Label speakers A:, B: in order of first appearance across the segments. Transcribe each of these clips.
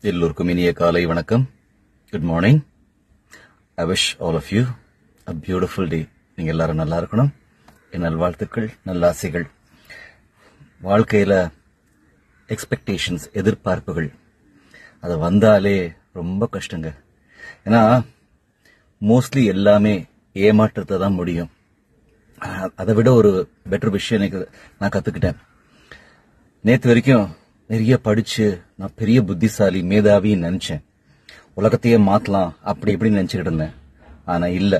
A: எல்லோருக்கும் இனிய காலை வணக்கம் good morning I wish all of you a beautiful day நீங்க எல்லாரும் நல்லா இருக்கணும் என் நல்வாழ்த்துக்கள் நல்லாசைகள் வாழ்க்கையில எக்ஸ்பெக்டேஷன்ஸ் எதிர்பார்ப்புகள் அது வந்தாலே ரொம்ப கஷ்டங்க ஏன்னா மோஸ்ட்லி எல்லாமே ஏமாற்றத்தை தான் முடியும் அ- அதை விட ஒரு பெட்டர் விஷயம் எனக்கு நான் கத்துக்கிட்டேன் நேத்து வரைக்கும் நிறைய படிச்சு நான் பெரிய புத்திசாலி மேதாவின்னு நினைச்சேன் உலகத்தையே மாத்தலாம் அப்படி இப்படின்னு நினைச்சுக்கிட்டு இருந்தேன் ஆனா இல்ல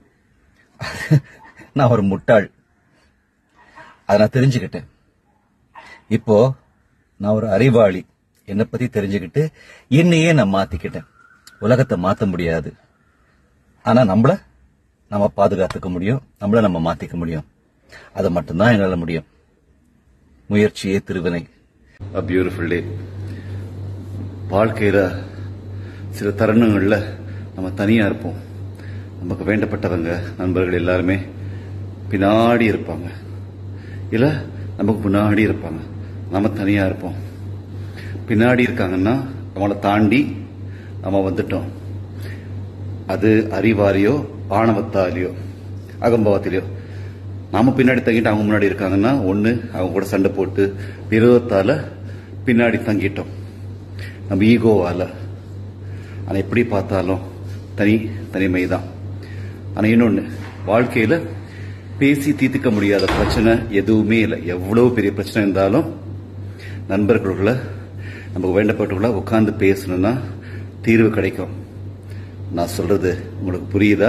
A: நான் ஒரு முட்டாள் அதை நான் தெரிஞ்சுக்கிட்டேன் இப்போ நான் ஒரு அறிவாளி என்னை பத்தி தெரிஞ்சுக்கிட்டு என்னையே நான் மாத்திக்கிட்டேன் உலகத்தை மாத்த முடியாது ஆனா நம்மள நம்ம பாதுகாத்துக்க முடியும் நம்மள நம்ம மாத்திக்க முடியும் அதை மட்டும்தான் என்னால முடியும் முயற்சியே திருவினை
B: a beautiful day வாழ்க்கையில சில தருணங்கள்ல நம்ம தனியா இருப்போம் நமக்கு வேண்டப்பட்டவங்க நண்பர்கள் எல்லாருமே பின்னாடி இருப்பாங்க இல்ல நமக்கு முன்னாடி இருப்பாங்க நம்ம தனியா இருப்போம் பின்னாடி இருக்காங்கன்னா நம்மளை தாண்டி நம்ம வந்துட்டோம் அது அறிவாரியோ ஆணவத்தாலேயோ அகம்பவத்திலையோ நாம பின்னாடி தங்கிட்டு அவங்க முன்னாடி இருக்காங்கன்னா ஒண்ணு அவங்க கூட சண்டை போட்டு விரோதத்தால பின்னாடி தங்கிட்டோம் நம்ம ஈகோவால ஆனா எப்படி பார்த்தாலும் தனி தனிமை தான் ஆனா இன்னொன்னு வாழ்க்கையில பேசி தீர்த்துக்க முடியாத பிரச்சனை எதுவுமே இல்லை எவ்வளவு பெரிய பிரச்சனை இருந்தாலும் நண்பர்களுக்குள்ள நமக்கு வேண்டப்பட்டுள்ள உட்கார்ந்து பேசணும்னா தீர்வு கிடைக்கும் நான் சொல்றது உங்களுக்கு புரியுதா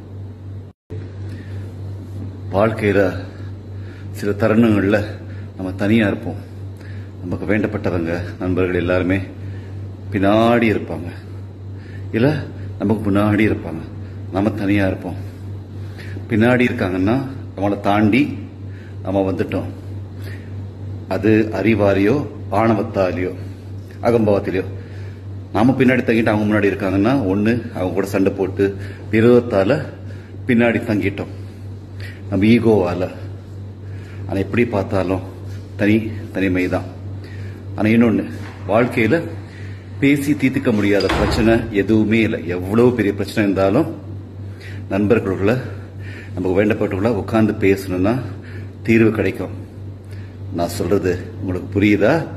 B: வாழ்க்கையில சில தருணங்கள்ல நம்ம தனியா இருப்போம் நமக்கு வேண்டப்பட்டவங்க நண்பர்கள் எல்லாருமே பின்னாடி இருப்பாங்க இல்ல நமக்கு முன்னாடி இருப்பாங்க நம்ம தனியா இருப்போம் பின்னாடி இருக்காங்கன்னா நம்மளை தாண்டி நம்ம வந்துட்டோம் அது அறிவாரியோ ஆணவத்தாலேயோ அகம்பவத்திலையோ நாம பின்னாடி தங்கிட்டு அவங்க முன்னாடி இருக்காங்கன்னா ஒண்ணு அவங்க கூட சண்டை போட்டு விரோதத்தால பின்னாடி தங்கிட்டோம் நம்ம ஈகோவால ஆனா எப்படி பார்த்தாலும் தனி தனிமை தான் ஆனா இன்னொன்னு வாழ்க்கையில பேசி தீர்த்துக்க முடியாத பிரச்சனை எதுவுமே இல்லை எவ்வளவு பெரிய பிரச்சனை இருந்தாலும் நண்பர்களுக்குள்ள நமக்கு வேண்டப்பட்டுள்ள உட்கார்ந்து பேசணும்னா தீர்வு கிடைக்கும் நான் சொல்றது உங்களுக்கு புரியுதா